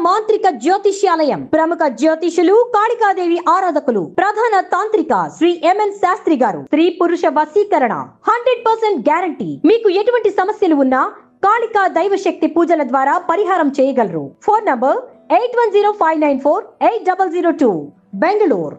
మాంత్రిక జ్యోతిష్యాలయం ప్రముఖ జ్యోతిషులు కాళికాదేవి ఆరాధకులు ప్రధాన తాంత్రిక శ్రీ ఎంఎన్ శాస్త్రి గారు స్త్రీ పురుష వశీకరణ హండ్రెడ్ పర్సెంట్ గ్యారంటీ మీకు ఎటువంటి సమస్యలు ఉన్నా కాళికా దైవ శక్తి పూజల ద్వారా పరిహారం చేయగలరు phone number eight one zero five nine four eight double zero two Bengaluru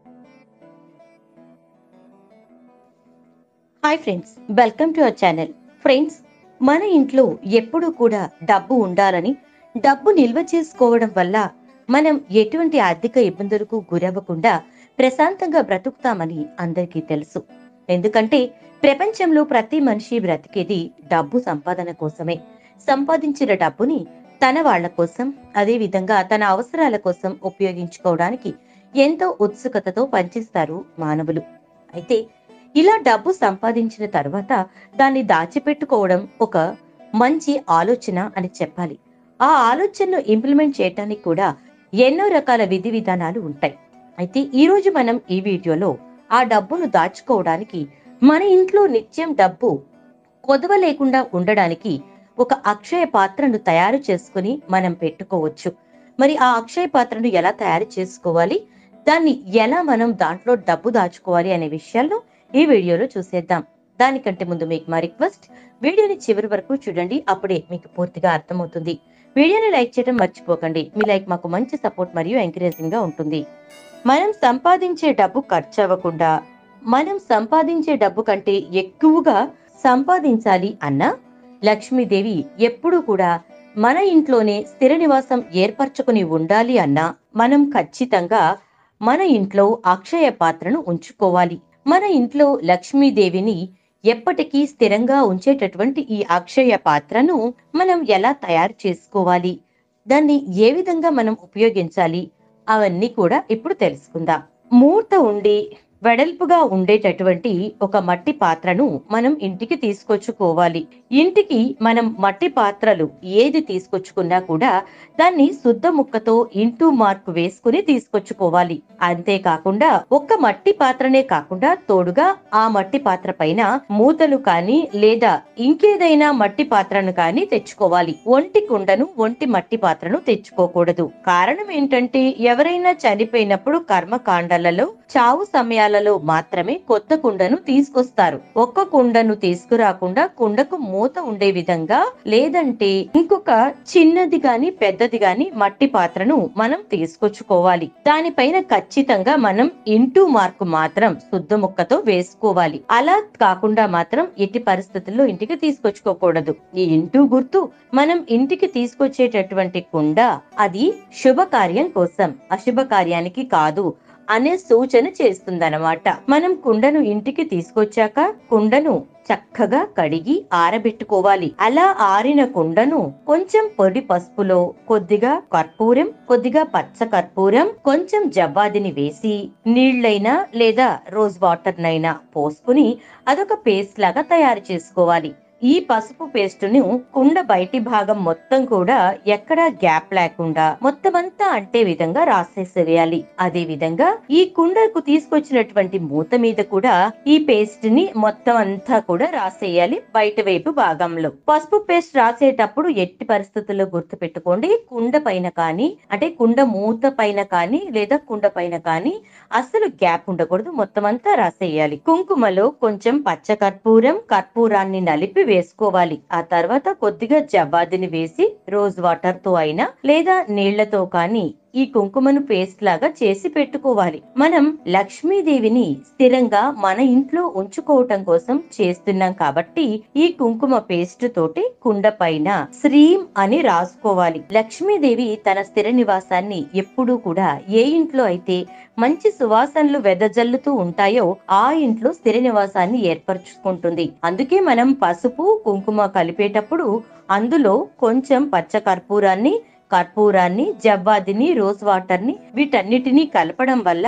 hi friends welcome to our channel friends మన ఇంట్లో ఎప్పుడూ కూడా డబ్బు ఉండాలని డబ్బు నిల్వ చేసుకోవడం వల్ల మనం ఎటువంటి ఆర్థిక ఇబ్బందులకు గురవ్వకుండా ప్రశాంతంగా బ్రతుకుతామని అందరికీ తెలుసు ఎందుకంటే ప్రపంచంలో ప్రతి మనిషి బ్రతికేది డబ్బు సంపాదన కోసమే సంపాదించిన డబ్బుని తన వాళ్ళ కోసం అదే విధంగా తన అవసరాల కోసం ఉపయోగించుకోవడానికి ఎంతో ఉత్సుకతతో పనిచేస్తారు మానవులు అయితే ఇలా డబ్బు సంపాదించిన తర్వాత దాన్ని దాచిపెట్టుకోవడం ఒక మంచి ఆలోచన అని చెప్పాలి ఆ ఆలోచనను ఇంప్లిమెంట్ చేయటానికి కూడా ఎన్నో రకాల విధి విధానాలు ఉంటాయి అయితే ఈ రోజు మనం ఈ వీడియోలో ఆ డబ్బును దాచుకోవడానికి మన ఇంట్లో నిత్యం డబ్బు కొదవ లేకుండా ఉండడానికి ఒక అక్షయ పాత్రను తయారు చేసుకుని మనం పెట్టుకోవచ్చు మరి ఆ అక్షయ పాత్రను ఎలా తయారు చేసుకోవాలి దాన్ని ఎలా మనం దాంట్లో డబ్బు దాచుకోవాలి అనే విషయాల్లో ఈ వీడియోలో చూసేద్దాం దానికంటే ముందు మీకు మా రిక్వెస్ట్ వీడియోని చివరి వరకు చూడండి అప్పుడే మీకు పూర్తిగా అర్థమవుతుంది వీడియోని లైక్ చేయడం మర్చిపోకండి మీ లైక్ మాకు మంచి సపోర్ట్ మరియు ఎంకరేజింగ్ గా ఉంటుంది మనం సంపాదించే డబ్బు ఖర్చు అవ్వకుండా మనం సంపాదించే డబ్బు కంటే ఎక్కువగా సంపాదించాలి అన్న లక్ష్మీదేవి ఎప్పుడూ కూడా మన ఇంట్లోనే స్థిర నివాసం ఏర్పరచుకుని ఉండాలి అన్నా మనం ఖచ్చితంగా మన ఇంట్లో అక్షయ పాత్రను ఉంచుకోవాలి మన ఇంట్లో లక్ష్మీదేవిని ఎప్పటికీ స్థిరంగా ఉంచేటటువంటి ఈ అక్షయ పాత్రను మనం ఎలా తయారు చేసుకోవాలి దాన్ని ఏ విధంగా మనం ఉపయోగించాలి అవన్నీ కూడా ఇప్పుడు తెలుసుకుందాం మూర్త ఉండి వెడల్పుగా ఉండేటటువంటి ఒక మట్టి పాత్రను మనం ఇంటికి తీసుకొచ్చుకోవాలి ఇంటికి మనం మట్టి పాత్రలు ఏది తీసుకొచ్చుకున్నా కూడా దాన్ని శుద్ధ ముక్కతో ఇంటూ మార్కు వేసుకుని తీసుకొచ్చుకోవాలి అంతేకాకుండా ఒక్క మట్టి పాత్రనే కాకుండా తోడుగా ఆ మట్టి పాత్ర పైన మూతలు కానీ లేదా ఇంకేదైనా మట్టి పాత్రను కానీ తెచ్చుకోవాలి ఒంటి కుండను ఒంటి మట్టి పాత్రను తెచ్చుకోకూడదు కారణం ఏంటంటే ఎవరైనా చనిపోయినప్పుడు కర్మకాండాలలో చావు సమయాలలో మాత్రమే కొత్త కుండను తీసుకొస్తారు ఒక్క కుండను తీసుకురాకుండా కుండకు మూత ఉండే విధంగా లేదంటే ఇంకొక చిన్నది గాని పెద్దది గాని మట్టి పాత్రను మనం తీసుకొచ్చుకోవాలి దానిపైన ఖచ్చితంగా మనం ఇంటూ మార్కు మాత్రం శుద్ధ ముక్కతో వేసుకోవాలి అలా కాకుండా మాత్రం ఎట్టి పరిస్థితుల్లో ఇంటికి తీసుకొచ్చుకోకూడదు ఈ ఇంటూ గుర్తు మనం ఇంటికి తీసుకొచ్చేటటువంటి కుండ అది శుభకార్యం కోసం అశుభ కార్యానికి కాదు అనే సూచన చేస్తుందన్నమాట మనం కుండను ఇంటికి తీసుకొచ్చాక కుండను చక్కగా కడిగి ఆరబెట్టుకోవాలి అలా ఆరిన కుండను కొంచెం పొడి పసుపులో కొద్దిగా కర్పూరం కొద్దిగా పచ్చ కర్పూరం కొంచెం జవ్వాదిని వేసి నీళ్లైనా లేదా రోజ్ వాటర్ నైనా పోసుకుని అదొక పేస్ట్ లాగా తయారు చేసుకోవాలి ఈ పసుపు పేస్టును కుండ బయటి భాగం మొత్తం కూడా ఎక్కడా గ్యాప్ లేకుండా మొత్తం అంతా అంటే విధంగా రాసేసేయాలి అదే విధంగా ఈ కుండకు తీసుకొచ్చినటువంటి మూత మీద కూడా ఈ పేస్ట్ ని మొత్తం అంతా కూడా రాసేయాలి బయట వైపు భాగంలో పసుపు పేస్ట్ రాసేటప్పుడు ఎట్టి పరిస్థితుల్లో గుర్తు పెట్టుకోండి కుండ పైన కానీ అంటే కుండ మూత పైన కానీ లేదా కుండ పైన కానీ అసలు గ్యాప్ ఉండకూడదు మొత్తం అంతా రాసేయాలి కుంకుమలో కొంచెం పచ్చ కర్పూరం కర్పూరాన్ని నలిపి వేసుకోవాలి ఆ తర్వాత కొద్దిగా జవ్వాదిని వేసి రోజ్ వాటర్ తో అయినా లేదా నీళ్లతో కానీ ఈ కుంకుమను పేస్ట్ లాగా చేసి పెట్టుకోవాలి మనం లక్ష్మీదేవిని స్థిరంగా మన ఇంట్లో ఉంచుకోవటం కోసం చేస్తున్నాం కాబట్టి ఈ కుంకుమ పేస్ట్ తోటి కుండ పైన శ్రీం అని రాసుకోవాలి లక్ష్మీదేవి తన స్థిర నివాసాన్ని ఎప్పుడూ కూడా ఏ ఇంట్లో అయితే మంచి సువాసనలు వెదజల్లుతూ ఉంటాయో ఆ ఇంట్లో స్థిర నివాసాన్ని ఏర్పరచుకుంటుంది అందుకే మనం పసుపు కుంకుమ కలిపేటప్పుడు అందులో కొంచెం పచ్చ కర్పూరాన్ని కర్పూరాన్ని జవ్వాదిని రోజ్ వాటర్ ని వీటన్నిటినీ కలపడం వల్ల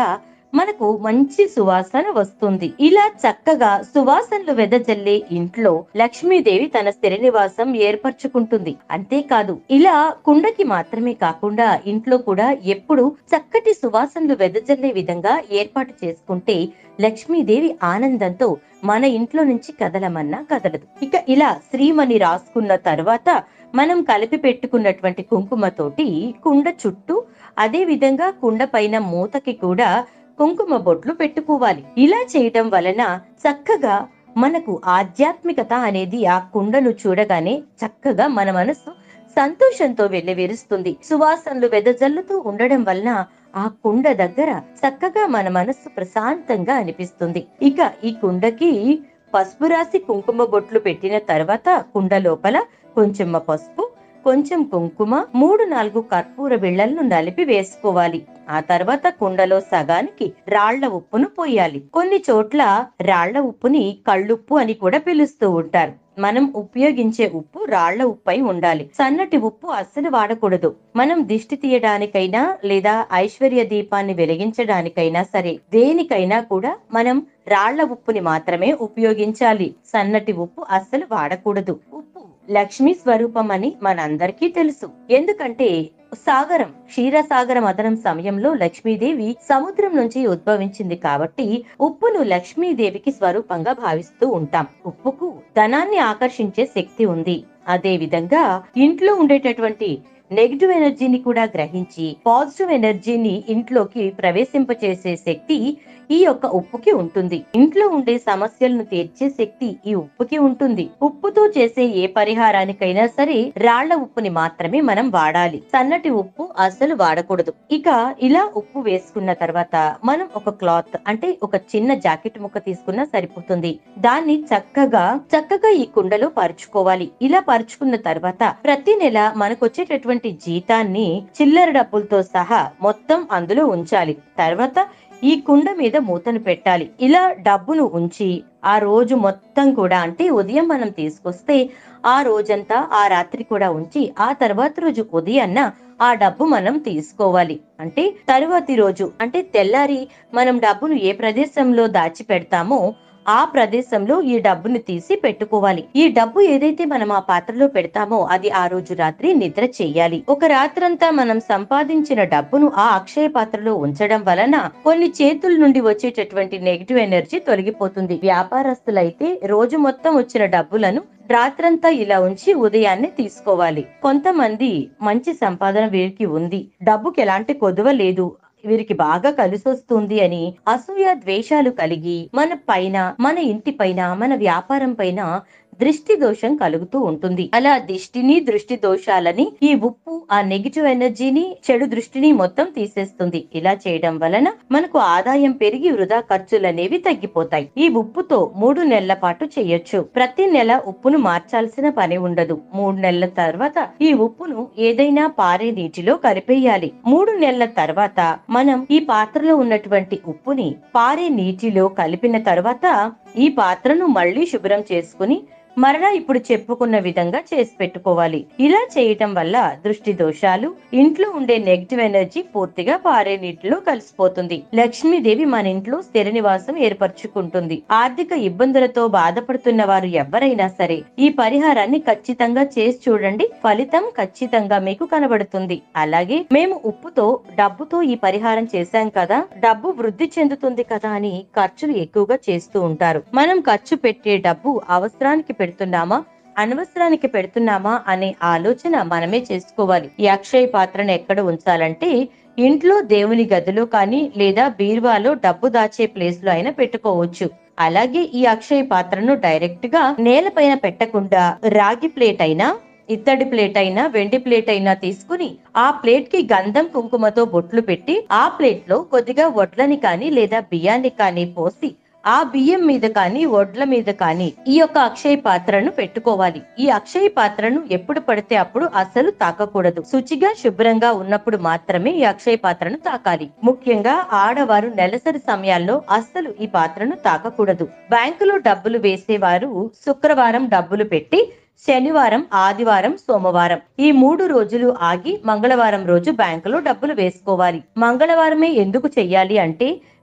మనకు మంచి సువాసన వస్తుంది ఇలా చక్కగా సువాసనలు వెదజల్లే ఇంట్లో లక్ష్మీదేవి తన స్థిర నివాసం ఏర్పరచుకుంటుంది అంతేకాదు ఇలా కుండకి మాత్రమే కాకుండా ఇంట్లో కూడా ఎప్పుడు చక్కటి సువాసనలు వెదజల్లే విధంగా ఏర్పాటు చేసుకుంటే లక్ష్మీదేవి ఆనందంతో మన ఇంట్లో నుంచి కదలమన్నా కదలదు ఇక ఇలా శ్రీమణి రాసుకున్న తర్వాత మనం కలిపి పెట్టుకున్నటువంటి కుంకుమతోటి కుండ చుట్టూ అదే విధంగా కుండ పైన మూతకి కూడా కుంకుమ బొట్లు పెట్టుకోవాలి ఇలా చేయటం వలన చక్కగా మనకు ఆధ్యాత్మికత అనేది ఆ కుండను చూడగానే చక్కగా మన మనసు సంతోషంతో వెల్లివిరుస్తుంది సువాసనలు వెదజల్లుతూ ఉండడం వలన ఆ కుండ దగ్గర చక్కగా మన మనస్సు ప్రశాంతంగా అనిపిస్తుంది ఇక ఈ కుండకి పసుపు రాసి కుంకుమ బొట్లు పెట్టిన తర్వాత కుండ లోపల కొంచెం పసుపు కొంచెం కుంకుమ మూడు నాలుగు కర్పూర బిళ్ళలను నలిపి వేసుకోవాలి ఆ తర్వాత కుండలో సగానికి రాళ్ల ఉప్పును పోయాలి కొన్ని చోట్ల రాళ్ల ఉప్పుని కళ్ళుప్పు అని కూడా పిలుస్తూ ఉంటారు మనం ఉపయోగించే ఉప్పు రాళ్ల ఉప్పు అయి ఉండాలి సన్నటి ఉప్పు అస్సలు వాడకూడదు మనం దిష్టి తీయడానికైనా లేదా ఐశ్వర్య దీపాన్ని వెలిగించడానికైనా సరే దేనికైనా కూడా మనం రాళ్ల ఉప్పుని మాత్రమే ఉపయోగించాలి సన్నటి ఉప్పు అస్సలు వాడకూడదు ఉప్పు లక్ష్మీ స్వరూపం అని మనందరికీ తెలుసు ఎందుకంటే సాగరం క్షీరసాగర మదనం సమయంలో లక్ష్మీదేవి సముద్రం నుంచి ఉద్భవించింది కాబట్టి ఉప్పును లక్ష్మీదేవికి స్వరూపంగా భావిస్తూ ఉంటాం ఉప్పుకు ధనాన్ని ఆకర్షించే శక్తి ఉంది అదే విధంగా ఇంట్లో ఉండేటటువంటి నెగిటివ్ ఎనర్జీని కూడా గ్రహించి పాజిటివ్ ఎనర్జీని ఇంట్లోకి ప్రవేశింపచేసే శక్తి ఈ యొక్క ఉప్పుకి ఉంటుంది ఇంట్లో ఉండే సమస్యలను తీర్చే శక్తి ఈ ఉప్పుకి ఉంటుంది ఉప్పుతో చేసే ఏ పరిహారానికైనా సరే రాళ్ల ఉప్పుని మాత్రమే మనం వాడాలి సన్నటి ఉప్పు అస్సలు వాడకూడదు ఇక ఇలా ఉప్పు వేసుకున్న తర్వాత మనం ఒక క్లాత్ అంటే ఒక చిన్న జాకెట్ ముక్క తీసుకున్నా సరిపోతుంది దాన్ని చక్కగా చక్కగా ఈ కుండలో పరుచుకోవాలి ఇలా పరుచుకున్న తర్వాత ప్రతి నెల మనకు వచ్చేటటువంటి జీతాన్ని చిల్లర డబ్బులతో సహా మొత్తం అందులో ఉంచాలి తర్వాత ఈ కుండ మీద మూతను పెట్టాలి ఇలా డబ్బును ఉంచి ఆ రోజు మొత్తం కూడా అంటే ఉదయం మనం తీసుకొస్తే ఆ రోజంతా ఆ రాత్రి కూడా ఉంచి ఆ తర్వాత రోజు ఉదయాన్న ఆ డబ్బు మనం తీసుకోవాలి అంటే తరువాతి రోజు అంటే తెల్లారి మనం డబ్బును ఏ ప్రదేశంలో దాచి పెడతామో ఆ ప్రదేశంలో ఈ డబ్బుని తీసి పెట్టుకోవాలి ఈ డబ్బు ఏదైతే మనం ఆ పాత్రలో పెడతామో అది ఆ రోజు రాత్రి నిద్ర చెయ్యాలి ఒక రాత్రంతా మనం సంపాదించిన డబ్బును ఆ అక్షయ పాత్రలో ఉంచడం వలన కొన్ని చేతుల నుండి వచ్చేటటువంటి నెగిటివ్ ఎనర్జీ తొలగిపోతుంది వ్యాపారస్తులైతే రోజు మొత్తం వచ్చిన డబ్బులను రాత్రంతా ఇలా ఉంచి ఉదయాన్నే తీసుకోవాలి కొంతమంది మంచి సంపాదన వీరికి ఉంది డబ్బుకి ఎలాంటి కొదువ లేదు వీరికి బాగా కలిసొస్తుంది అని అసూయ ద్వేషాలు కలిగి మన పైన మన ఇంటి పైన మన వ్యాపారం పైన దృష్టి దోషం కలుగుతూ ఉంటుంది అలా దిష్టిని దృష్టి దోషాలని ఈ ఉప్పు ఆ నెగిటివ్ ఎనర్జీని చెడు దృష్టిని మొత్తం తీసేస్తుంది ఇలా చేయడం వలన మనకు ఆదాయం పెరిగి వృధా ఖర్చులు అనేవి తగ్గిపోతాయి ఈ ఉప్పుతో మూడు నెలల పాటు చేయొచ్చు ప్రతి నెల ఉప్పును మార్చాల్సిన పని ఉండదు మూడు నెలల తర్వాత ఈ ఉప్పును ఏదైనా పారే నీటిలో కలిపేయాలి మూడు నెలల తర్వాత మనం ఈ పాత్రలో ఉన్నటువంటి ఉప్పుని పారే నీటిలో కలిపిన తర్వాత ఈ పాత్రను మళ్ళీ శుభ్రం చేసుకుని మరలా ఇప్పుడు చెప్పుకున్న విధంగా చేసి పెట్టుకోవాలి ఇలా చేయటం వల్ల దృష్టి దోషాలు ఇంట్లో ఉండే నెగిటివ్ ఎనర్జీ పూర్తిగా పారే నీటిలో కలిసిపోతుంది లక్ష్మీదేవి మన ఇంట్లో స్థిర నివాసం ఏర్పరచుకుంటుంది ఆర్థిక ఇబ్బందులతో బాధపడుతున్న వారు ఎవరైనా సరే ఈ పరిహారాన్ని ఖచ్చితంగా చేసి చూడండి ఫలితం ఖచ్చితంగా మీకు కనబడుతుంది అలాగే మేము ఉప్పుతో డబ్బుతో ఈ పరిహారం చేశాం కదా డబ్బు వృద్ధి చెందుతుంది కదా అని ఖర్చులు ఎక్కువగా చేస్తూ ఉంటారు మనం ఖర్చు పెట్టే డబ్బు అవసరానికి పెడుతున్నామా అనవసరానికి పెడుతున్నామా అనే ఆలోచన మనమే చేసుకోవాలి ఈ అక్షయ పాత్రను ఎక్కడ ఉంచాలంటే ఇంట్లో దేవుని గదిలో కానీ లేదా బీరువాలో డబ్బు దాచే ప్లేస్ లో అయినా పెట్టుకోవచ్చు అలాగే ఈ అక్షయ పాత్రను డైరెక్ట్ గా నేలపైన పెట్టకుండా రాగి ప్లేట్ అయినా ఇత్తడి ప్లేట్ అయినా వెండి ప్లేట్ అయినా తీసుకుని ఆ ప్లేట్ కి గంధం కుంకుమతో బొట్లు పెట్టి ఆ ప్లేట్ లో కొద్దిగా వడ్లని కానీ లేదా బియ్యాన్ని కానీ పోసి ఆ బియ్యం మీద కానీ వడ్ల మీద కానీ ఈ యొక్క అక్షయ పాత్రను పెట్టుకోవాలి ఈ అక్షయ పాత్రను ఎప్పుడు పడితే అప్పుడు అసలు తాకకూడదు శుచిగా శుభ్రంగా ఉన్నప్పుడు మాత్రమే ఈ అక్షయ పాత్రను తాకాలి ముఖ్యంగా ఆడవారు నెలసరి సమయాల్లో అస్సలు ఈ పాత్రను తాకకూడదు బ్యాంకులో డబ్బులు వేసేవారు శుక్రవారం డబ్బులు పెట్టి శనివారం ఆదివారం సోమవారం ఈ మూడు రోజులు ఆగి మంగళవారం రోజు బ్యాంకులో డబ్బులు వేసుకోవాలి మంగళవారమే ఎందుకు చెయ్యాలి అంటే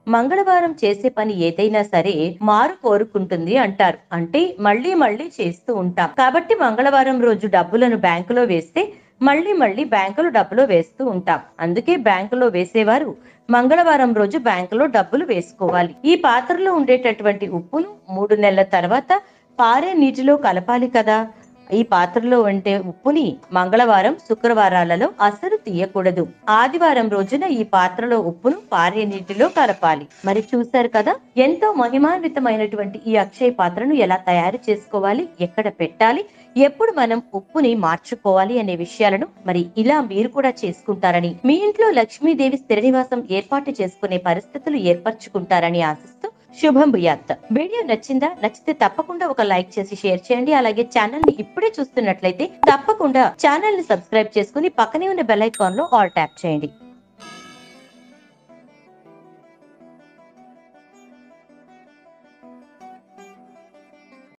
మంగళవారం చేసే పని ఏదైనా సరే మారు కోరుకుంటుంది అంటారు అంటే మళ్ళీ మళ్ళీ చేస్తూ ఉంటాం కాబట్టి మంగళవారం రోజు డబ్బులను బ్యాంకులో వేస్తే మళ్ళీ మళ్ళీ బ్యాంకులో డబ్బులు వేస్తూ ఉంటాం అందుకే బ్యాంకులో వేసేవారు మంగళవారం రోజు బ్యాంకులో డబ్బులు వేసుకోవాలి ఈ పాత్రలో ఉండేటటువంటి ఉప్పును మూడు నెలల తర్వాత పారే నీటిలో కలపాలి కదా ఈ పాత్రలో ఉండే ఉప్పుని మంగళవారం శుక్రవారాలలో అసలు తీయకూడదు ఆదివారం రోజున ఈ పాత్రలో ఉప్పును పారే నీటిలో కలపాలి మరి చూశారు కదా ఎంతో మహిమాన్వితమైనటువంటి ఈ అక్షయ పాత్రను ఎలా తయారు చేసుకోవాలి ఎక్కడ పెట్టాలి ఎప్పుడు మనం ఉప్పుని మార్చుకోవాలి అనే విషయాలను మరి ఇలా మీరు కూడా చేసుకుంటారని మీ ఇంట్లో లక్ష్మీదేవి స్థిర నివాసం ఏర్పాటు చేసుకునే పరిస్థితులు ఏర్పరచుకుంటారని ఆశిస్తూ శుభం భూయాత్ వీడియో నచ్చిందా నచ్చితే తప్పకుండా ఒక లైక్ చేసి షేర్ చేయండి అలాగే ఛానల్ ని ఇప్పుడే చూస్తున్నట్లయితే తప్పకుండా ఛానల్ ని సబ్స్క్రైబ్ చేసుకుని పక్కనే ఉన్న బెల్ ఐకాన్ లో ఆల్ ట్యాప్ చేయండి